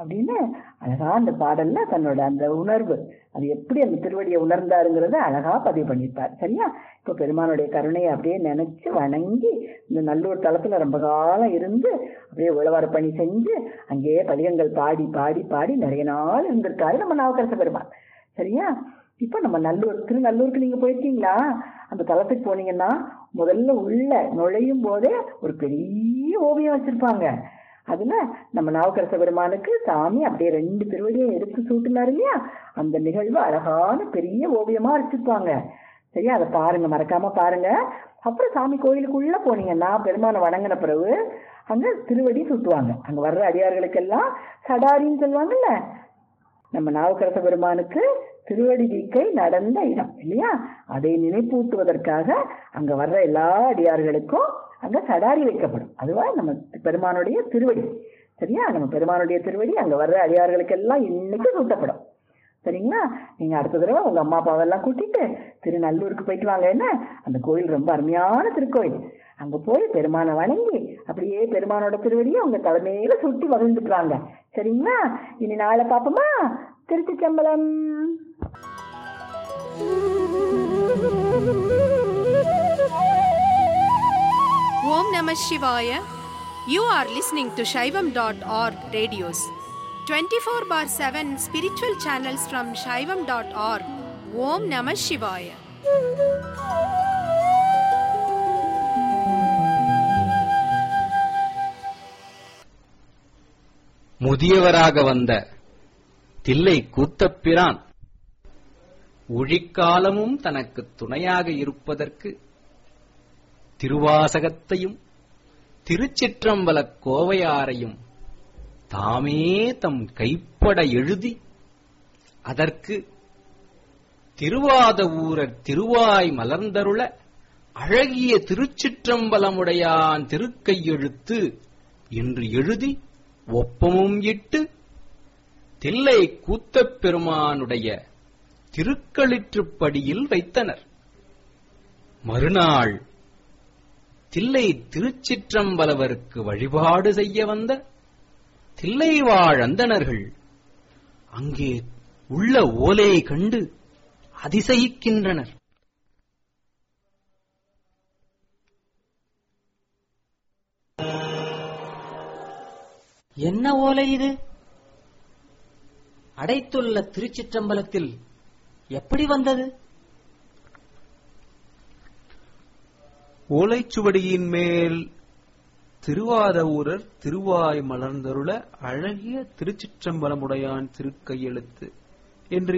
அப்படின்னு அழகா அந்த பாடல்ல தன்னோட அந்த உணர்வு அது எப்படி அந்த திருவடியை உணர்ந்தாருங்கிறத அழகா பதிவு பண்ணியிருப்பார் சரியா இப்போ பெருமானுடைய கருணையை அப்படியே நினைச்சு வணங்கி இந்த நல்லூர் தளத்துல ரொம்ப காலம் இருந்து அப்படியே உழவார பணி செஞ்சு அங்கேயே பதிகங்கள் பாடி பாடி பாடி நிறைய நாள் இருந்திருக்காரு நம்ம நாவுக்கரச பெருமான் சரியா இப்போ நம்ம நல்லூர் திருநல்லூருக்கு நீங்க போயிருக்கீங்களா அந்த தளத்துக்கு போனீங்கன்னா முதல்ல உள்ள நுழையும் போதே ஒரு பெரிய ஓவியம் வச்சிருப்பாங்க அதுல நம்ம நாவுக்கரச பெருமானுக்கு சாமி அப்படியே ரெண்டு திருவடியும் எடுத்து சூட்டினாரு இல்லையா அந்த நிகழ்வு அழகான பெரிய ஓவியமா வச்சிருப்பாங்க சரியா அதை பாருங்க மறக்காம பாருங்க அப்புறம் சாமி கோயிலுக்குள்ள போனீங்கன்னா பெருமானை வணங்கின பிறகு அங்க திருவடி சுட்டுவாங்க அங்க வர்ற அடியார்களுக்கெல்லாம் சடாரின்னு சொல்லுவாங்கல்ல நம்ம நாவுக்கரச பெருமானுக்கு திருவடி தீக்கை நடந்த இடம் இல்லையா அதை நினைப்பூட்டுவதற்காக அங்க வர்ற எல்லா அடியார்களுக்கும் அங்க சடாரி வைக்கப்படும் அதுவா நம்ம பெருமானுடைய திருவடி சரியா நம்ம பெருமானுடைய திருவடி அங்க வர்ற அடியார்களுக்கெல்லாம் இன்னைக்கு சூட்டப்படும் சரிங்களா நீங்க அடுத்த தடவை உங்க அம்மா அப்பாவெல்லாம் கூட்டிட்டு திருநல்லூருக்கு போயிட்டு வாங்க என்ன அந்த கோயில் ரொம்ப அருமையான திருக்கோயில் அங்க போய் பெருமானை வணங்கி அப்படியே பெருமானோட திருவடியை உங்க தலைமையில சுட்டி மகிழ்ந்துக்கிறாங்க சரிங்களா இனி நாளை பாப்போமா திருச்சி சம்பளம் Om Namah Shivaya. You are listening to Shaivam.org radios. 24 bar 7 spiritual channels from Shaivam.org. Om Namah Shivaya. முதியவராக வந்த தில்லை கூத்தப்பிரான் ஒழிக்காலமும் தனக்கு துணையாக இருப்பதற்கு திருவாசகத்தையும் திருச்சிற்றம்பலக் கோவையாரையும் தாமே தம் கைப்பட எழுதி அதற்கு திருவாத ஊரர் திருவாய் மலர்ந்தருள அழகிய திருச்சிற்றம்பலமுடையான் திருக்கையெழுத்து என்று எழுதி ஒப்பமும் இட்டு தில்லை கூத்தப் பெருமானுடைய திருக்களிற்றுப்படியில் வைத்தனர் மறுநாள் தில்லை திருச்சிற்றம்பலவருக்கு வழிபாடு செய்ய வந்த தில்லைவாழ் அந்தணர்கள் அங்கே உள்ள ஓலையை கண்டு அதிசயிக்கின்றனர் என்ன ஓலை இது அடைத்துள்ள திருச்சிற்றம்பலத்தில் எப்படி வந்தது ஓலைச்சுவடியின் மேல் திருவாத ஊரர் திருவாய் மலர்ந்தருள அழகிய திருச்சிற்றம்பலமுடையான் திருக்கையெழுத்து என்று